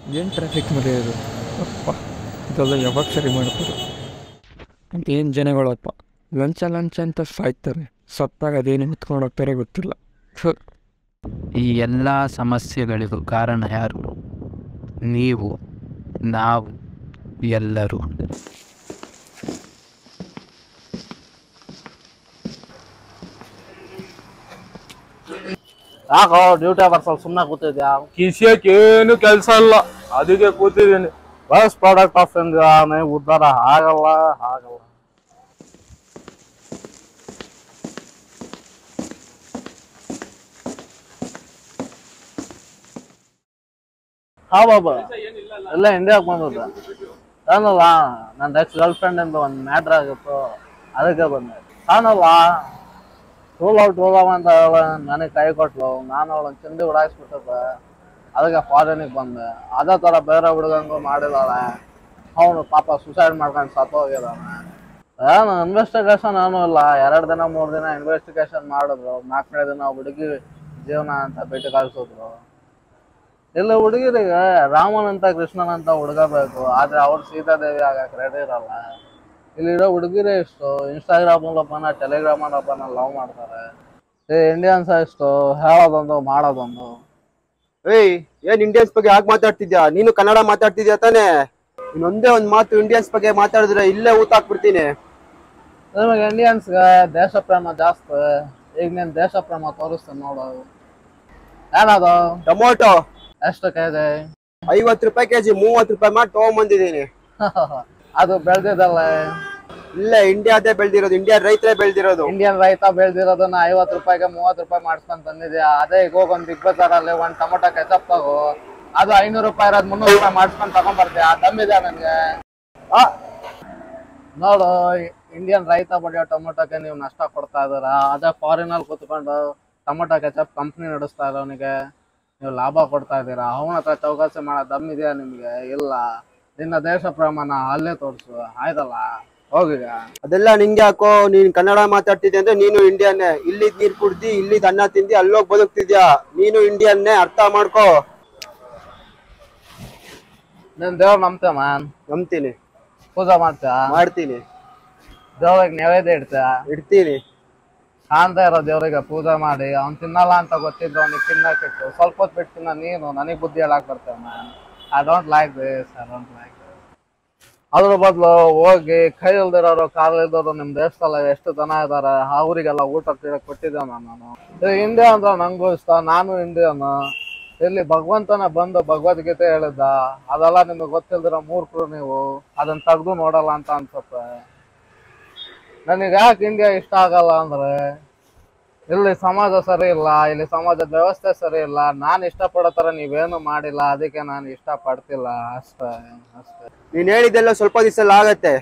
ಏನು ಟ್ರಾಫಿಕ್ ಮರೆ ಇದು ಅಪ್ಪ ಇದೆಲ್ಲ ಯಾವಾಗ ಸರಿ ಮಾಡ್ತಾರೆ ಅಂತ ಏನು ಜನಗಳಪ್ಪ ಲಂಚ ಲಂಚ ಅಂತ ಸಾಯ್ತಾರೆ ಸತ್ತಾಗ ಅದೇನು ಹೊತ್ಕೊಂಡು ಹೋಗ್ತಾರೆ ಗೊತ್ತಿಲ್ಲ ಥು. ಈ ಎಲ್ಲ ಸಮಸ್ಯೆಗಳಿಗೂ ಕಾರಣ ಯಾರು ನೀವು ನಾವು ಎಲ್ಲರೂ ಯಾಕೋ ಡ್ಯೂಟಿ ಬರ್ಸಲ್ ಸುಮ್ಮನೆ ಕೂತಿದ್ಯಾ ಕಿಸಿಯಕ್ಕೆ ಏನು ಕೆಲಸ ಇಲ್ಲ ಅದಕ್ಕೆ ಕೂತಿದ್ದೀನಿ ಬಸ್ ಪ್ರಾಡಕ್ಟ್ ಆಫ್ ಇಂಡಿಯಾ ಉದ್ಧಾರ ಆಗಲ್ಲ ಆಗಲ್ಲ ಹಾ ಬಾಬಾ ಎಲ್ಲ ಇಂಡಿಯಾಕ್ ಬಂದದ ತಾನಲ್ಲ ನನ್ನ ಎಕ್ಸ್ ಗರ್ಲ್ ಫ್ರೆಂಡ್ ಇಂದ ಒಂದು ಮ್ಯಾಟ್ರ್ ಆಗಿತ್ತು ಅದಕ್ಕೆ ಬಂದೆ ತಾನಲ್ಲ ಟೂಲ್ ಔಟ್ ಟೂಲ್ ಅಂತ ಹೇಳ ನನಗೆ ಕೈ ಕೊಟ್ಲು ನಾನು ಅವಳನ್ನ ಚಿಂದಿ ಉಡಾಯಿಸ್ಬಿಟ್ಟಿದ್ದೆ ಅದಕ್ಕೆ ಫಾರಿನಿಗೆ ಬಂದೆ ಅದೇ ಥರ ಬೇರೆ ಹುಡುಗಂಗೂ ಮಾಡಿದಾಳೆ ಅವನು ಪಾಪ ಸುಸೈಡ್ ಮಾಡ್ಕೊಂಡು ಸತ್ತೋಗಿದ್ದಾನೆ ಏನು ಇನ್ವೆಸ್ಟಿಗೇಷನ್ ಏನೂ ಇಲ್ಲ ಎರಡು ದಿನ ಮೂರು ದಿನ ಇನ್ವೆಸ್ಟಿಗೇಷನ್ ಮಾಡಿದ್ರು ನಾಲ್ಕನೇ ದಿನ ಹುಡುಗಿ ಜೀವನ ಅಂತ ಭೇಟಿ ಕಳಿಸಿದ್ರು ಇಲ್ಲ ಹುಡುಗಿರಿಗೆ ರಾಮನ್ ಅಂತ ಕೃಷ್ಣನ್ ಅಂತ ಹುಡುಗ ಬೇಕು ಆದ್ರೆ ಅವ್ರು ಸೀತಾದೇವಿ ಆಗಕ್ಕೆ ರೆಡಿ ಇರಲ್ಲ ಇಲ್ಲಿರೋ ಹುಡುಗಿರೇ ಇಷ್ಟು ಇನ್ಸ್ಟಾಗ್ರಾಮ್ ಮೂಲಕನ ಟೆಲಿಗ್ರಾಮ್ ಮೂಲಕನ ಲವ್ ಮಾಡ್ತಾರೆ ಈ ಇಂಡಿಯನ್ಸ್ ಇಷ್ಟು ಹೇಳೋದೊಂದು ಮಾಡೋದೊಂದು ಏಯ್ ಏನ್ ಇಂಡಿಯನ್ಸ್ ಬಗ್ಗೆ ಯಾಕೆ ಮಾತಾಡ್ತಿದ್ಯಾ ನೀನು ಕನ್ನಡ ಮಾತಾಡ್ತಿದ್ಯಾ ತಾನೇ ಇನ್ನೊಂದೇ ಒಂದ್ ಮಾತು ಇಂಡಿಯನ್ಸ್ ಬಗ್ಗೆ ಮಾತಾಡಿದ್ರೆ ಇಲ್ಲೇ ಊತ ಹಾಕ್ಬಿಡ್ತೀನಿ ನಿಮಗೆ ಇಂಡಿಯನ್ಸ್ಗೆ ದೇಶ ಪ್ರೇಮ ಜಾಸ್ತಿ ಈಗ ನೀನು ದೇಶ ಪ್ರೇಮ ತೋರಿಸ್ತೀನಿ ನೋಡು ಏನದು ಟೊಮೊಟೊ ಎಷ್ಟು ಕೆಜಿ ಐವತ್ ರೂಪಾಯಿ ಕೆಜಿ ಮೂವತ್ ರೂಪಾಯಿ ಮಾಡಿ ತಗೊಂಬಂದಿದ್ದೀನಿ ಅದು ಬೆಳೆದಿದ್ದಲ್ಲ ಇಲ್ಲ ಇಂಡಿಯಾದೇ ಬೆಳ್ದಿರೋದು ಇಂಡಿಯಾ ರೈತರೇ ಬೆಳ್ದಿರೋದು ಇಂಡಿಯನ್ ರೈತ ಬೆಳೆದಿರೋದನ್ನ ಐವತ್ತು ರೂಪಾಯಿಗೆ ಮೂವತ್ತು ರೂಪಾಯಿ ಮಾಡಿಸ್ಕೊಂಡ್ ತಂದಿದ್ಯಾ ಅದೇ ಈಗ ಹೋಗಿ ಒಂದು ಬಿಗ್ ಬಜಾರಲ್ಲಿ ಒಂದು ಟೊಮೊಟೊ ಕೆಚಪ್ ತಗೋ ಅದು ಐನೂರು ರೂಪಾಯಿ ಇರೋದು ಮುನ್ನೂರು ರೂಪಾಯಿ ಮಾಡಿಸ್ಕೊಂಡು ತಗೊಂಡ್ಬರ್ತೀಯ ದಮ್ಮಿದೆ ನನಗೆ ಆ ನೋಡು ಇಂಡಿಯನ್ ರೈತ ಬೆಳೆಯೋ ಟೊಮೊಟೊಗೆ ನೀವು ನಷ್ಟ ಕೊಡ್ತಾ ಇದ್ದೀರಾ ಅದೇ ಫಾರಿನಲ್ಲಿ ಕೂತ್ಕೊಂಡು ಟೊಮೊಟೊ ಕೆಚಪ್ ಕಂಪ್ನಿ ನಡೆಸ್ತಾ ಇರೋನಿಗೆ ನೀವು ಲಾಭ ಕೊಡ್ತಾ ಇದ್ದೀರಾ ಅವನ ಹತ್ರ ಚೌಕಾಸಿ ಮಾಡೋ ದಮ್ಮಿದೆಯಾ ನಿಮಗೆ ಇಲ್ಲ ನಿನ್ನ ದೇಶ ಪ್ರೇಮನ ಅಲ್ಲೇ ತೋರಿಸು ಆಯ್ತಲ್ಲ ಹೋಗೀಗ ಅದೆಲ್ಲ ನಿಂಗೆ ಯಾಕೋ ನೀನ್ ಕನ್ನಡ ಮಾತಾಡ್ತಿದ್ದೆ ಅಂದ್ರೆ ನೀನು ಇಂಡಿಯನ್ನೇ ಇಲ್ಲಿದ್ ನೀರ್ ಕುಡ್ದಿ ಇಲ್ಲಿದ್ ಅನ್ನ ತಿಂದಿ ಅಲ್ಲೋಗ್ ಬದುಕ್ತಿದ್ಯಾ ನೀನು ಇಂಡಿಯನ್ನೇ ಅರ್ಥ ಮಾಡ್ಕೋ ನೀನ್ ದೇವ್ರ ನಂಬ್ತೀಯ ಮಾನ್ ನಂಬ್ತೀನಿ ಪೂಜೆ ಮಾಡ್ತೀಯ ಮಾಡ್ತೀನಿ ದೇವ್ರಿಗೆ ನೈವೇದ್ಯ ಇಡ್ತೀಯ ಇಡ್ತೀನಿ ಕಾಣ್ತಾ ಇರೋ ದೇವ್ರಿಗೆ ಪೂಜೆ ಮಾಡಿ ಅವ್ನ್ ತಿನ್ನಲ್ಲ ಅಂತ ಗೊತ್ತಿದ್ದು ಅವ್ನಿಗೆ ತಿನ್ನಕ್ಕಿಟ್ಟು ಸ್ವಲ್ಪ ಹೊತ್ತು ಬಿಟ್ಟು ತಿನ್ನ ನೀನು ನನಗೆ ಬುದ್ಧಿ ಹೇಳಕ್ ಬರ್ತೇವೆ man I don't like this I don't like ಅದ್ರ ಬದಲು ಹೋಗಿ ಕೈ ಇಲ್ದಿರೋರು ಕಾಲ್ ಇಲ್ದಿರೋರು ನಿಮ್ ದೇಶದಲ್ಲಿ ಎಷ್ಟು ಜನ ಇದಾರೆ ಅವರಿಗೆಲ್ಲ ಊಟ ತಿನ್ನಕ್ ಕೊಟ್ಟಿದ್ದೆ ನಾನು ಇದು ಇಂಡಿಯಾ ಅಂದ್ರೆ ನಂಗೂ ಇಷ್ಟ ನಾನು ಇಂಡಿಯನ್ ಇಲ್ಲಿ ಭಗವಂತನ ಬಂದು ಭಗವದ್ಗೀತೆ ಹೇಳಿದ್ದ ಅದೆಲ್ಲ ನಿಮಗೆ ಗೊತ್ತಿಲ್ದಿರೋ ಮೂರ್ಖರು ನೀವು ಅದನ್ನ ತೆಗ್ದು ನೋಡಲ್ಲ ಅಂತ ಅನ್ಸುತ್ತೆ ನನಗೆ ಯಾಕೆ ಇಂಡಿಯಾ ಇಷ್ಟ ಆಗಲ್ಲ ಅಂದ್ರೆ ಇಲ್ಲಿ ಸಮಾಜ ಸರಿ ಇಲ್ಲ ಇಲ್ಲಿ ಸಮಾಜದ ವ್ಯವಸ್ಥೆ ಸರಿ ಇಲ್ಲ ನಾನು ಇಷ್ಟಪಡೋ ಥರ ನೀವೇನು ಮಾಡಿಲ್ಲ ಅದಕ್ಕೆ ನಾನು ಇಷ್ಟಪಡ್ತಿಲ್ಲ ಅಷ್ಟೇ ಅಷ್ಟೇ ನೀನ್ ಹೇಳಿದ್ದೆಲ್ಲ ಸ್ವಲ್ಪ ದಿವಸ ಆಗತ್ತೆ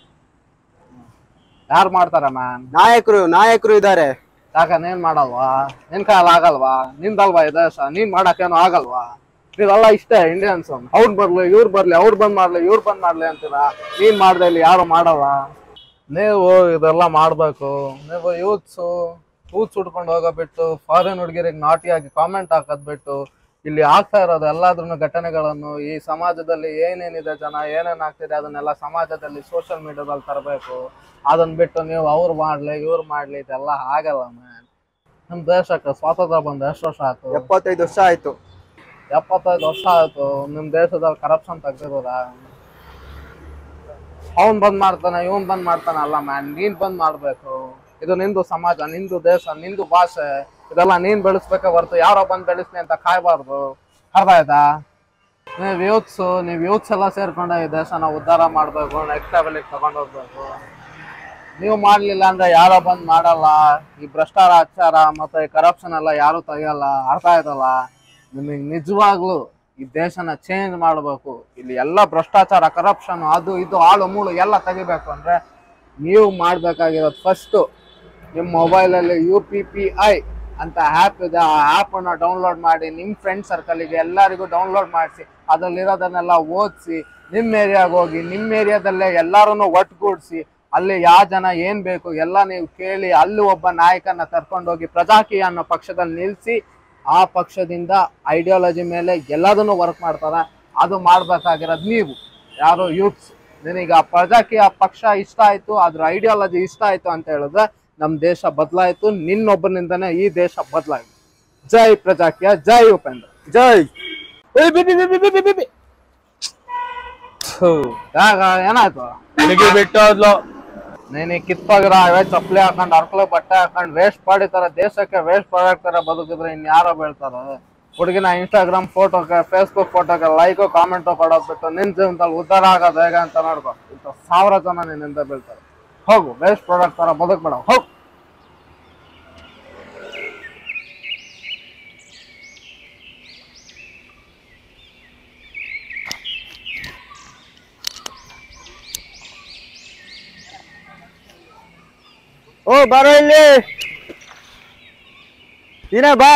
ಯಾರು ಮಾಡ್ತಾರೆ ಮ್ಯಾನ್ ನಾಯಕರು ನಾಯಕರು ಇದಾರೆ ಯಾಕ ನೀನ್ ಮಾಡಲ್ವಾ ನಿನ್ ಕೈಯಲ್ಲಿ ಆಗಲ್ವಾ ನಿಂದಲ್ವಾ ಈ ದೇಶ ನೀನ್ ಮಾಡಕ್ಕೇನು ಆಗಲ್ವಾ ನೀವೆಲ್ಲ ಇಷ್ಟೇ ಇಂಡಿಯನ್ಸ್ ಅವ್ರು ಬರ್ಲಿ ಇವ್ರು ಬರ್ಲಿ ಅವ್ರು ಬಂದ್ ಮಾಡ್ಲಿ ಇವ್ರು ಬಂದ್ ಮಾಡ್ಲಿ ಅಂತೀರಾ ನೀನ್ ಮಾಡ್ದೆ ಇಲ್ಲಿ ಯಾರು ಮಾಡಲ್ಲ ನೀವು ಇದೆಲ್ಲ ಮಾಡ್ಬೇಕು ನೀವು ಯೂತ್ಸು ಯೂತ್ಸ್ ಉಟ್ಕೊಂಡು ಹೋಗೋ ಬಿಟ್ಟು ಫಾರಿನ್ ಹುಡುಗಿರಿಗೆ ನಾಟಿಯಾಗಿ ಕಾಮೆಂಟ್ ಹಾಕೋದ್ ಬಿಟ್ಟು ಇಲ್ಲಿ ಆಗ್ತಾ ಇರೋದು ಎಲ್ಲಾದ್ರೂ ಘಟನೆಗಳನ್ನು ಈ ಸಮಾಜದಲ್ಲಿ ಏನೇನಿದೆ ಜನ ಏನೇನ್ ಆಗ್ತಿದೆ ಅದನ್ನೆಲ್ಲ ಸಮಾಜದಲ್ಲಿ ಸೋಷಿಯಲ್ ಮೀಡಿಯಾದಲ್ಲಿ ತರಬೇಕು ಅದನ್ನ ಬಿಟ್ಟು ನೀವು ಅವ್ರು ಮಾಡ್ಲಿ ಇವ್ರು ಮಾಡ್ಲಿ ಇದೆಲ್ಲ ಆಗಲ್ಲ ಮ್ಯಾನ್ ನಮ್ ದೇಶಕ್ಕೆ ಸ್ವಾತಂತ್ರ್ಯ ಬಂದ ಎಷ್ಟು ವರ್ಷ ಆಯ್ತು ಎಪ್ಪತ್ತೈದು ವರ್ಷ ಆಯ್ತು ಎಪ್ಪತ್ತೈದು ವರ್ಷ ಆಯ್ತು ನಿಮ್ ದೇಶದಲ್ಲಿ ಕರಪ್ಷನ್ ತೆಗ್ದಿರೋದ ಅವನ್ ಬಂದ್ ಮಾಡ್ತಾನೆ ಇವನ್ ಬಂದ್ ಮಾಡ್ತಾನೆ ಅಲ್ಲ ಮ್ಯಾನ್ ನೀನ್ ಬಂದ್ ಮಾಡ್ಬೇಕು ಇದು ನಿಂದು ಸಮಾಜ ನಿಂದು ದೇಶ ನಿಂದು ಭಾಷೆ ಇದೆಲ್ಲ ನೀನ್ ಬೆಳೆಸ್ಬೇಕೆ ಹೊರತು ಯಾರೋ ಬಂದ್ ಬೆಳೆಸ್ಲಿ ಅಂತ ಕಾಯ್ಬಾರ್ದು ಅರ್ಥ ಆಯ್ತಾ ನೀವ್ ಯೂತ್ಸ್ ನೀವ್ ಯೂತ್ಸ್ ಎಲ್ಲ ಸೇರ್ಕೊಂಡು ಈ ದೇಶನ ಉದ್ಧಾರ ಮಾಡ್ಬೇಕು ನೆಕ್ಸ್ಟ್ ಲೆವೆಲಿಗೆ ತಗೊಂಡ್ ಹೋಗ್ಬೇಕು ನೀವು ಮಾಡ್ಲಿಲ್ಲ ಅಂದ್ರೆ ಯಾರೋ ಬಂದ್ ಮಾಡಲ್ಲ ಈ ಭ್ರಷ್ಟಾಚಾರ ಮತ್ತೆ ಈ ಕರಪ್ಷನ್ ಎಲ್ಲ ಯಾರು ತೆಗಿಯಲ್ಲ ಅರ್ಥ ಆಯ್ತಲ್ಲ ನಿಮಗೆ ನಿಜವಾಗ್ಲೂ ಈ ದೇಶನ ಚೇಂಜ್ ಮಾಡಬೇಕು ಇಲ್ಲಿ ಎಲ್ಲ ಭ್ರಷ್ಟಾಚಾರ ಕರಪ್ಷನ್ ಅದು ಇದು ಆಳು ಮೂಳು ಎಲ್ಲ ತೆಗಿಬೇಕು ಅಂದ್ರೆ ನೀವು ಮಾಡ್ಬೇಕಾಗಿರೋದು ಫಸ್ಟು ನಿಮ್ಮ ಮೊಬೈಲಲ್ಲಿ ಯು ಪಿ ಪಿ ಐ ಅಂತ ಆ್ಯಪ್ ಇದೆ ಆ ಆ್ಯಪನ್ನು ಡೌನ್ಲೋಡ್ ಮಾಡಿ ನಿಮ್ಮ ಫ್ರೆಂಡ್ ಸರ್ಕಲಿಗೆ ಎಲ್ಲರಿಗೂ ಡೌನ್ಲೋಡ್ ಮಾಡಿಸಿ ಅದರಲ್ಲಿರೋದನ್ನೆಲ್ಲ ಓದಿಸಿ ನಿಮ್ಮ ಏರಿಯಾಗೆ ಹೋಗಿ ನಿಮ್ಮ ಏರಿಯಾದಲ್ಲೇ ಎಲ್ಲರನ್ನು ಒಟ್ಟುಗೂಡಿಸಿ ಅಲ್ಲಿ ಯಾವ ಜನ ಏನ್ ಬೇಕು ಎಲ್ಲ ನೀವು ಕೇಳಿ ಅಲ್ಲಿ ಒಬ್ಬ ನಾಯಕನ ಕರ್ಕೊಂಡೋಗಿ ಪ್ರಜಾಕೀಯ ಅನ್ನೋ ಪಕ್ಷದಲ್ಲಿ ನಿಲ್ಲಿಸಿ ಆ ಪಕ್ಷದಿಂದ ಐಡಿಯಾಲಜಿ ಮೇಲೆ ಎಲ್ಲದನ್ನು ವರ್ಕ್ ಮಾಡ್ತಾರೆ ಅದು ಮಾಡ್ಬೇಕಾಗಿರೋದು ನೀವು ಯಾರು ಯೂತ್ಸ್ ನಿನಗೆ ಆ ಪ್ರಜಾಕೀಯ ಪಕ್ಷ ಇಷ್ಟ ಆಯ್ತು ಅದ್ರ ಐಡಿಯಾಲಜಿ ಇಷ್ಟ ಆಯ್ತು ಅಂತ ಹೇಳಿದ್ರೆ ನಮ್ ದೇಶ ಬದಲಾಯ್ತು ನಿನ್ನೊಬ್ಬನಿಂದನೇ ಈ ದೇಶ ಬದಲಾಯ್ತು ಜೈ ಪ್ರಜಾಕೀಯ ಜೈ ಉಪೇಂದ್ರ ಜೈ ಏ, ಬಿ, ಬಿ, ಬಿ, ಬಿ, ಬಿ, ಬಿ, ಬಿ, ಬಿ. ಥು, ಯಾಕ ಏನಾಯ್ತು ಹುಡುಗಿ ಬಿಟ್ಟು ಹೋದ್ಲು ನೀನು ಕಿತ್ತೋಗಿರೋ ಅವೇ ಚಪ್ಪಲಿ ಹಾಕೊಂಡ್ ಅರ್ಕಲು ಬಟ್ಟೆ ಹಾಕೊಂಡ್ ವೇಸ್ಟ್ ಮಾಡಿತಾರ ದೇಶಕ್ಕೆ ವೇಸ್ಟ್ ಪ್ರಾಡಕ್ಟ್ ತರ ಬದುಕಿದ್ರೆ ಇನ್ ಯಾರೋ ಬೀಳ್ತಾರ ಹುಡುಗಿನ ಇನ್ಸ್ಟಾಗ್ರಾಮ್ ಫೋಟೋಗೆ ಫೇಸ್ಬುಕ್ ಫೋಟೋಗೆ ಲೈಕು ಕಾಮೆಂಟು ಕೊಡೋದ್ ಬಿಟ್ಟು ನಿನ್ ಜೀವನದಲ್ಲಿ ಉದ್ಧಾರ ಆಗೋದು ಹೇಗೆ ಅಂತ ನೋಡ್ಕೊ ಇಂಥ ಸಾವಿರ ಜನ ನಿನ್ನಿಂದ ಬೀಳ್ತಾರೆ ಹೋಗು ವೇಸ್ಟ್ ಪ್ರಾಡಕ್ಟ್ ತರ ಬದುಕ್ಬೇಡ ಹೋಗು ಓ ಬಾರೋ ಇಲ್ಲಿ ನೀನೇ ಬಾ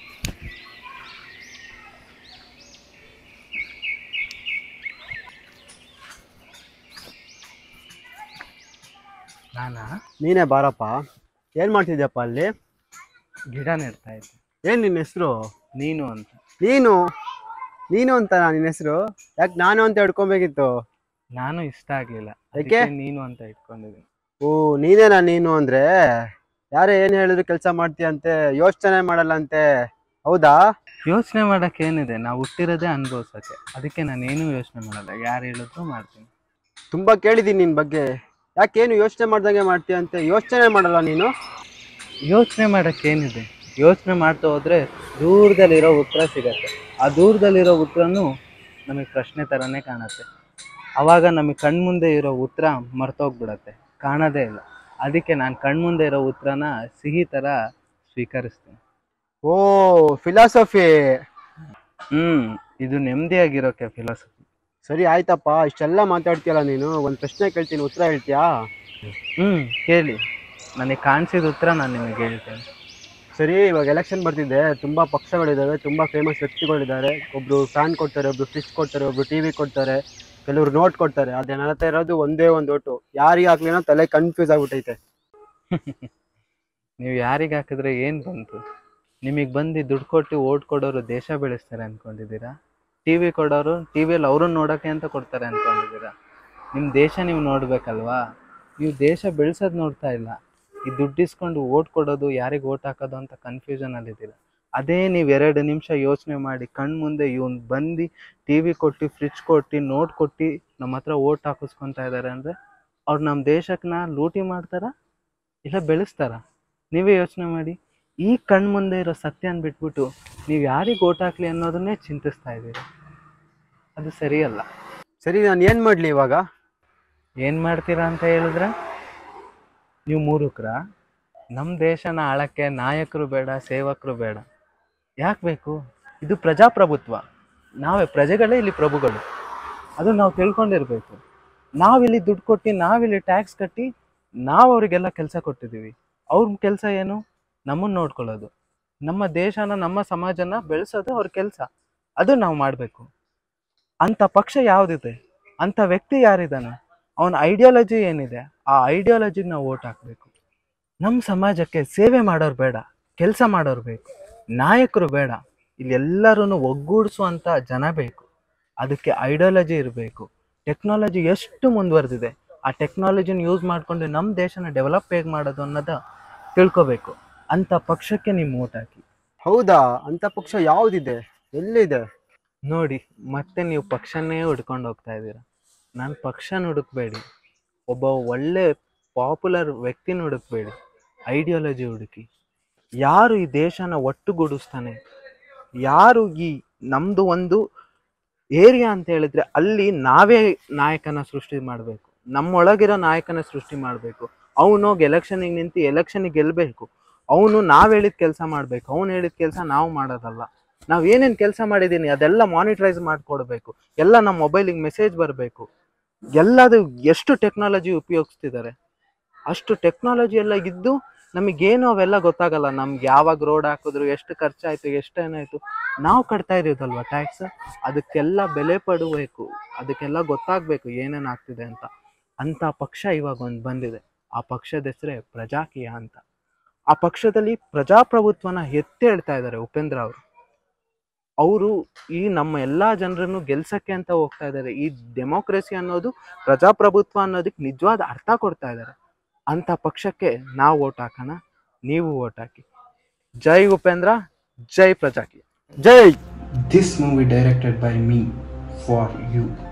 ನಾನಾ ನೀನೇ ಬಾರಪ್ಪ ಏನ್ ಮಾಡ್ತಿದ್ಯಪ್ಪ ಅಲ್ಲಿ ಗಿಡ ನೆಡ್ತಾ ಇದ್ದೆ ಏನ್ ನಿನ್ನ ಹೆಸರು ನೀನು ಅಂತ ನೀನು ನೀನು ಅಂತ ನಿನ್ನ ಹೆಸರು ಯಾಕೆ ನಾನು ಅಂತ ಹಿಡ್ಕೊಬೇಕಿತ್ತು ನಾನು ಇಷ್ಟ ಆಗ್ಲಿಲ್ಲ ಯಾಕೆ? ನೀನು ಅಂತ ಇಟ್ಕೊಂಡಿದ್ದೀನಿ ಓ ನೀನೇನಾ ನೀನು ಅಂದ್ರೆ ಯಾರೇ ಏನ್ ಹೇಳಿದ್ರು ಕೆಲಸ ಮಾಡ್ತೀಯಂತೆ ಯೋಚನೆ ಮಾಡಲ್ಲ ಅಂತೆ ಹೌದಾ ಯೋಚನೆ ಮಾಡಕ್ಕೆ ಏನಿದೆ ನಾವು ಹುಟ್ಟಿರೋದೇ ಅನುಭವಿಸೋಕೆ ಅದಕ್ಕೆ ನಾನು ಏನೂ ಯೋಚನೆ ಮಾಡಲ್ಲ ಯಾರು ಹೇಳಿದ್ರು ಮಾಡ್ತೀನಿ ತುಂಬಾ ಕೇಳಿದೀನಿ ನಿನ್ ಬಗ್ಗೆ ಯಾಕೇನು ಯೋಚನೆ ಮಾಡ್ದಂಗೆ ಮಾಡ್ತೀಯಂತೆ ಯೋಚನೆ ಮಾಡಲ್ಲ ನೀನು ಯೋಚನೆ ಮಾಡಕ್ಕೆ ಏನಿದೆ ಯೋಚನೆ ಮಾಡ್ತಾ ಹೋದ್ರೆ ದೂರದಲ್ಲಿರೋ ಉತ್ತರ ಸಿಗತ್ತೆ ಆ ದೂರದಲ್ಲಿರೋ ಉತ್ತರನು ನಮಗೆ ಪ್ರಶ್ನೆ ಥರನೇ ಕಾಣುತ್ತೆ ಅವಾಗ ನಮಗೆ ಕಣ್ಮುಂದೆ ಇರೋ ಉತ್ತರ ಮರ್ತೋಗ್ಬಿಡತ್ತೆ ಕಾಣೋದೇ ಇಲ್ಲ ಅದಕ್ಕೆ ನಾನು ಕಣ್ಮುಂದೆ ಇರೋ ಉತ್ತರನ ಸಿಹಿ ಥರ ಸ್ವೀಕರಿಸ್ತೀನಿ ಓ ಫಿಲಾಸಫಿ ಹ್ಮ್ ಇದು ನೆಮ್ಮದಿಯಾಗಿರೋಕೆ ಫಿಲಾಸಫಿ ಸರಿ ಆಯ್ತಪ್ಪ ಇಷ್ಟೆಲ್ಲ ಮಾತಾಡ್ತೀಯಲ್ಲ ನೀನು ಒಂದ್ ಪ್ರಶ್ನೆ ಕೇಳ್ತೀನಿ ಉತ್ತರ ಹೇಳ್ತೀಯಾ ಹ್ಮ್ ಕೇಳಿ ನನಗೆ ಕಾಣಿಸಿದ ಉತ್ತರ ನಾನು ನಿಮಗೆ ಹೇಳ್ತೇನೆ ಸರಿ ಇವಾಗ ಎಲೆಕ್ಷನ್ ಬರ್ತಿದೆ ತುಂಬಾ ಪಕ್ಷಗಳಿದಾವೆ ತುಂಬಾ ಫೇಮಸ್ ವ್ಯಕ್ತಿಗಳಿದ್ದಾರೆ ಒಬ್ರು ಫ್ಯಾನ್ ಕೊಡ್ತಾರೆ ಒಬ್ರು ಫ್ರಿಜ್ ಕೊಡ್ತಾರೆ ಒಬ್ರು ಟಿವಿ ಕೊಡ್ತಾರೆ ಕೆಲವರು ನೋಟ್ ಕೊಡ್ತಾರೆ ಅದೇ ನನ್ನ ಹತ್ರ ಇರೋದು ಒಂದೇ ಒಂದು ಓಟು ಯಾರಿಗೆ ಹಾಕ್ಲಿನೋ ತಲೆ ಕನ್ಫ್ಯೂಸ್ ಆಗ್ಬಿಟ್ಟೈತೆ ನೀವು ಯಾರಿಗೆ ಹಾಕಿದ್ರೆ ಏನು ಬಂತು ನಿಮಗೆ ಬಂದು ದುಡ್ಡು ಕೊಟ್ಟು ಓಟ್ ಕೊಡೋರು ದೇಶ ಬೆಳೆಸ್ತಾರೆ ಅಂದ್ಕೊಂಡಿದ್ದೀರಾ ಟಿ ವಿ ಕೊಡೋರು ಟಿ ವಿಯಲ್ಲಿ ಅವ್ರನ್ನ ನೋಡೋಕ್ಕೆ ಅಂತ ಕೊಡ್ತಾರೆ ಅಂದ್ಕೊಂಡಿದ್ದೀರಾ ನಿಮ್ಮ ದೇಶ ನೀವು ನೋಡಬೇಕಲ್ವಾ ನೀವು ದೇಶ ಬೆಳೆಸೋದು ನೋಡ್ತಾ ಇಲ್ಲ ಈ ದುಡ್ಡು ಇಸ್ಕೊಂಡು ಓಟ್ ಕೊಡೋದು ಯಾರಿಗೆ ಓಟ್ ಹಾಕೋದು ಅಂತ ಕನ್ಫ್ಯೂಷನಲ್ಲಿದ್ದೀರಾ ಅದೇ ನೀವು ಎರಡು ನಿಮಿಷ ಯೋಚನೆ ಮಾಡಿ ಕಣ್ಣು ಮುಂದೆ ಇವ್ನು ಬಂದು ಟಿ ವಿ ಕೊಟ್ಟು ಫ್ರಿಜ್ ಕೊಟ್ಟು ನೋಟ್ ಕೊಟ್ಟು ನಮ್ಮ ಹತ್ರ ಓಟ್ ಹಾಕಿಸ್ಕೊತಾ ಇದ್ದಾರೆ ಅಂದರೆ ಅವ್ರು ನಮ್ಮ ದೇಶಕ್ಕನ್ನ ಲೂಟಿ ಮಾಡ್ತಾರಾ ಇಲ್ಲ ಬೆಳೆಸ್ತಾರ ನೀವೇ ಯೋಚನೆ ಮಾಡಿ ಈ ಕಣ್ಣು ಮುಂದೆ ಇರೋ ಸತ್ಯನ ಬಿಟ್ಬಿಟ್ಟು ನೀವು ಯಾರಿಗೆ ಓಟ್ ಹಾಕ್ಲಿ ಅನ್ನೋದನ್ನೇ ಚಿಂತಿಸ್ತಾ ಇದ್ದೀರಿ ಅದು ಸರಿಯಲ್ಲ ಸರಿ ನಾನು ಏನ್ ಮಾಡ್ಲಿ ಇವಾಗ ಏನು ಮಾಡ್ತೀರಾ ಅಂತ ಹೇಳಿದ್ರೆ ನೀವು ಮೂರುಕ್ರ ನಮ್ಮ ದೇಶನ ಆಳಕ್ಕೆ ನಾಯಕರು ಬೇಡ ಸೇವಕರು ಬೇಡ ಯಾಕೆ ಬೇಕು ಇದು ಪ್ರಜಾಪ್ರಭುತ್ವ ನಾವೇ ಪ್ರಜೆಗಳೇ ಇಲ್ಲಿ ಪ್ರಭುಗಳು ಅದು ನಾವು ತಿಳ್ಕೊಂಡಿರ್ಬೇಕು ನಾವಿಲ್ಲಿ ದುಡ್ಡು ಕೊಟ್ಟು ನಾವಿಲ್ಲಿ ಟ್ಯಾಕ್ಸ್ ಕಟ್ಟಿ ನಾವು ಅವರಿಗೆಲ್ಲ ಕೆಲಸ ಕೊಟ್ಟಿದ್ದೀವಿ ಅವ್ರ ಕೆಲಸ ಏನು ನಮ್ಮನ್ನು ನೋಡ್ಕೊಳ್ಳೋದು ನಮ್ಮ ದೇಶನ ನಮ್ಮ ಸಮಾಜನ ಬೆಳೆಸೋದು ಅವ್ರ ಕೆಲಸ ಅದು ನಾವು ಮಾಡಬೇಕು ಅಂಥ ಪಕ್ಷ ಯಾವುದಿದೆ ಅಂಥ ವ್ಯಕ್ತಿ ಯಾರಿದ್ದಾನೆ ಅವನ ಐಡಿಯಾಲಜಿ ಏನಿದೆ ಆ ಐಡಿಯಾಲಜಿಗೆ ನಾವು ಓಟ್ ಹಾಕಬೇಕು ನಮ್ಮ ಸಮಾಜಕ್ಕೆ ಸೇವೆ ಮಾಡೋರು ಬೇಡ ಕೆಲಸ ಮಾಡೋರು ಬೇಕು ನಾಯಕರು ಬೇಡ ಇಲ್ಲಿ ಎಲ್ಲರೂ ಒಗ್ಗೂಡಿಸುವಂಥ ಜನ ಬೇಕು ಅದಕ್ಕೆ ಐಡಿಯಾಲಜಿ ಇರಬೇಕು ಟೆಕ್ನಾಲಜಿ ಎಷ್ಟು ಮುಂದುವರೆದಿದೆ ಆ ಟೆಕ್ನಾಲಜಿನ ಯೂಸ್ ಮಾಡಿಕೊಂಡು ನಮ್ಮ ದೇಶನ ಡೆವಲಪ್ ಹೇಗೆ ಮಾಡೋದು ಅನ್ನೋದ ತಿಳ್ಕೊಬೇಕು ಅಂಥ ಪಕ್ಷಕ್ಕೆ ನೀವು ಓಟ್ ಹಾಕಿ ಹೌದಾ ಅಂತ ಪಕ್ಷ ಯಾವ್ದಿದೆ ಎಲ್ಲಿದೆ ನೋಡಿ ಮತ್ತೆ ನೀವು ಪಕ್ಷನೇ ಹುಡ್ಕೊಂಡು ಹೋಗ್ತಾ ಇದ್ದೀರಾ ನಾನು ಪಕ್ಷನ ಹುಡುಕ್ಬೇಡಿ ಒಬ್ಬ ಒಳ್ಳೆ ಪಾಪ್ಯುಲರ್ ವ್ಯಕ್ತಿನ ಹುಡುಕ್ಬೇಡಿ ಐಡಿಯಾಲಜಿ ಹುಡುಕಿ ಯಾರು ಈ ದೇಶನ ಒಟ್ಟುಗೂಡಿಸ್ತಾನೆ ಯಾರು ಈ ನಮ್ಮದು ಒಂದು ಏರಿಯಾ ಅಂತ ಹೇಳಿದ್ರೆ ಅಲ್ಲಿ ನಾವೇ ನಾಯಕನ ಸೃಷ್ಟಿ ಮಾಡಬೇಕು ನಮ್ಮೊಳಗಿರೋ ನಾಯಕನ ಸೃಷ್ಟಿ ಮಾಡಬೇಕು ಅವನು ಹೋಗಿ ಎಲೆಕ್ಷನಿಗೆ ನಿಂತು ಎಲೆಕ್ಷನಿಗೆ ಗೆಲ್ಲಬೇಕು ಅವನು ನಾವು ಹೇಳಿದ ಕೆಲಸ ಮಾಡಬೇಕು ಅವನು ಹೇಳಿದ ಕೆಲಸ ನಾವು ಮಾಡೋದಲ್ಲ ನಾವು ಏನೇನು ಕೆಲಸ ಮಾಡಿದ್ದೀನಿ ಅದೆಲ್ಲ ಮಾನಿಟರೈಸ್ ಮಾಡಿಕೊಡ್ಬೇಕು ಎಲ್ಲ ನಮ್ಮ ಮೊಬೈಲಿಗೆ ಮೆಸೇಜ್ ಬರಬೇಕು ಎಲ್ಲದು ಎಷ್ಟು ಟೆಕ್ನಾಲಜಿ ಉಪಯೋಗಿಸ್ತಿದ್ದಾರೆ ಅಷ್ಟು ಟೆಕ್ನಾಲಜಿ ಎಲ್ಲ ಇದ್ದು ನಮಗೇನು ಅವೆಲ್ಲ ಗೊತ್ತಾಗಲ್ಲ ನಮ್ಗೆ ಯಾವಾಗ ರೋಡ್ ಹಾಕಿದ್ರು ಎಷ್ಟು ಖರ್ಚಾಯ್ತು ಎಷ್ಟು ಏನಾಯ್ತು ನಾವು ಕಟ್ತಾ ಇರೋದಲ್ವ ಟ್ಯಾಕ್ಸ್ ಅದಕ್ಕೆಲ್ಲ ಬೆಲೆ ಪಡಬೇಕು ಅದಕ್ಕೆಲ್ಲ ಗೊತ್ತಾಗಬೇಕು ಏನೇನು ಆಗ್ತಿದೆ ಅಂತ ಅಂಥ ಪಕ್ಷ ಇವಾಗ ಒಂದು ಬಂದಿದೆ ಆ ಪಕ್ಷದ ಹೆಸರೇ ಪ್ರಜಾಕೀಯ ಅಂತ ಆ ಪಕ್ಷದಲ್ಲಿ ಪ್ರಜಾಪ್ರಭುತ್ವನ ಎತ್ತಿ ಹೇಳ್ತಾ ಇದ್ದಾರೆ ಉಪೇಂದ್ರ ಅವರು ಅವರು ಈ ನಮ್ಮ ಎಲ್ಲ ಜನರನ್ನು ಗೆಲ್ಸಕ್ಕೆ ಅಂತ ಹೋಗ್ತಾ ಇದ್ದಾರೆ ಈ ಡೆಮೋಕ್ರಸಿ ಅನ್ನೋದು ಪ್ರಜಾಪ್ರಭುತ್ವ ಅನ್ನೋದಕ್ಕೆ ನಿಜವಾದ ಅರ್ಥ ಕೊಡ್ತಾ ಇದ್ದಾರೆ ಅಂತ ಪಕ್ಷಕ್ಕೆ ನಾವು ಓಟ್ ಹಾಕೋಣ ನೀವು ಓಟ್ ಹಾಕಿ ಜೈ ಉಪೇಂದ್ರ ಜೈ ಪ್ರಜಾಕಿ ಜೈ This movie directed by me for you.